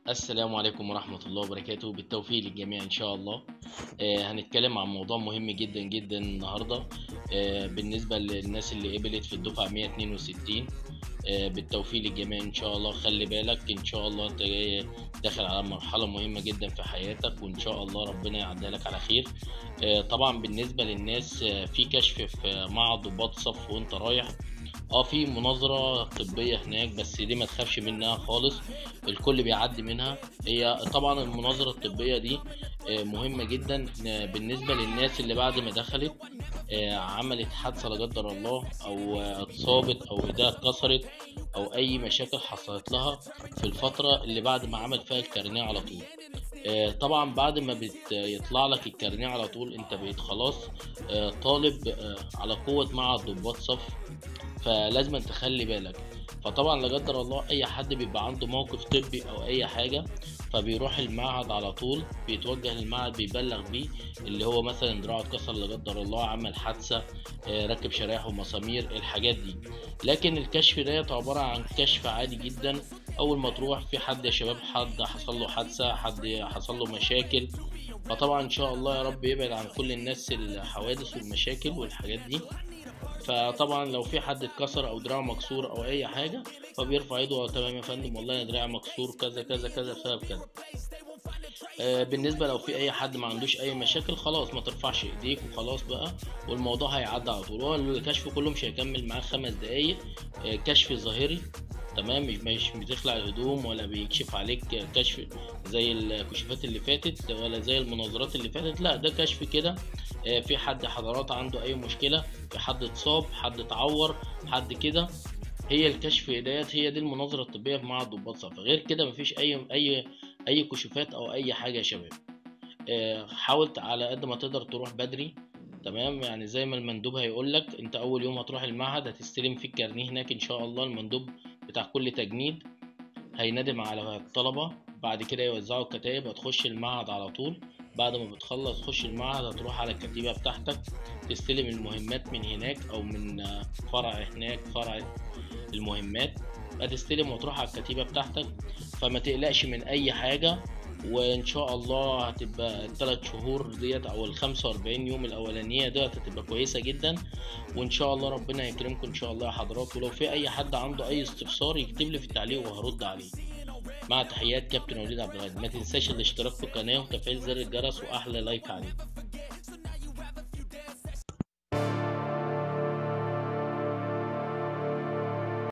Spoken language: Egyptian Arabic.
السلام عليكم ورحمة الله وبركاته بالتوفيق للجميع إن شاء الله آه هنتكلم عن موضوع مهم جدا جدا النهاردة آه بالنسبة للناس اللي قبلت في الدفعة 162 آه بالتوفيق للجميع إن شاء الله خلي بالك إن شاء الله أنت جاي داخل على مرحلة مهمة جدا في حياتك وإن شاء الله ربنا يعديها لك على خير آه طبعا بالنسبة للناس آه في كشف في معهد ضباط صف وأنت رايح اه في مناظرة طبية هناك بس دي ما تخافش منها خالص الكل بيعدي منها هي طبعا المناظرة الطبية دي آه، مهمة جدا آه، بالنسبة للناس اللي بعد ما دخلت آه، عملت حادثة لا قدر الله أو آه، اتصابت أو إيديها اتكسرت أو أي مشاكل حصلت لها في الفترة اللي بعد ما عمل فيها الكارنيه على طول آه، طبعا بعد ما بيطلع لك الكارنيه على طول انت بقيت خلاص آه، طالب آه، على قوة معهد ضباط صف فلازم تخلي بالك فطبعا لا قدر الله اي حد بيبقى عنده موقف طبي او اي حاجه فبيروح المعهد على طول بيتوجه للمعهد بيبلغ بيه اللي هو مثلا دراعه اتكسر لا قدر الله عمل حادثه آه، ركب شرايح ومسامير الحاجات دي لكن الكشف ديت عباره عن كشف عادي جدا اول ما تروح في حد يا شباب حد حصل له حادثه حد حصل له مشاكل فطبعا ان شاء الله يا رب يبعد عن كل الناس الحوادث والمشاكل والحاجات دي فطبعا لو في حد اتكسر او دراعه مكسور او اي حاجه فبيرفع ايده "آه، تمام يا فندم والله انا دراعي مكسور كذا كذا كذا بسبب كذا آه، بالنسبه لو في اي حد ما عندوش اي مشاكل خلاص ما ترفعش ايديك وخلاص بقى والموضوع هيعدي على طول هو الكشف كله مش هيكمل معاك خمس دقايق آه، كشف ظاهري تمام مش مش بتخلع الهدوم ولا بيكشف عليك كشف زي الكشوفات اللي فاتت ولا زي المناظرات اللي فاتت لا ده كشف كده آه، في حد حضرات عنده اي مشكله في حد اتصاب حد اتعور حد كده هي الكشف ديت هي دي المناظره الطبيه في معهد ضباط صف غير كده مفيش اي اي اي كشوفات او اي حاجه يا شباب آه، حاول على قد ما تقدر تروح بدري تمام يعني زي ما المندوب هيقول لك انت اول يوم هتروح المعهد هتستلم فيه الكارنيه هناك ان شاء الله المندوب بتاع كل تجنيد هينادم على الطلبة بعد كده يوزعوا الكتايب هتخش المعهد على طول بعد ما بتخلص تخش المعهد هتروح على الكتيبة بتاعتك تستلم المهمات من هناك أو من آه، فرع هناك فرع المهمات هتستلم وتروح على الكتيبة بتاعتك فما تقلقش من أي حاجة وإن شاء الله هتبقى التلات شهور ديت أو الخمسة وأربعين يوم الأولانية ديت هتبقى كويسة جدا وإن شاء الله ربنا يكرمكم إن شاء الله يا حضرات ولو في أي حد عنده أي استفسار يكتب لي في التعليق وهرد عليه مع تحيات كابتن وليد عبد الغني ما تنساش الاشتراك في القناة وتفعيل زر الجرس وأحلى لايك عليك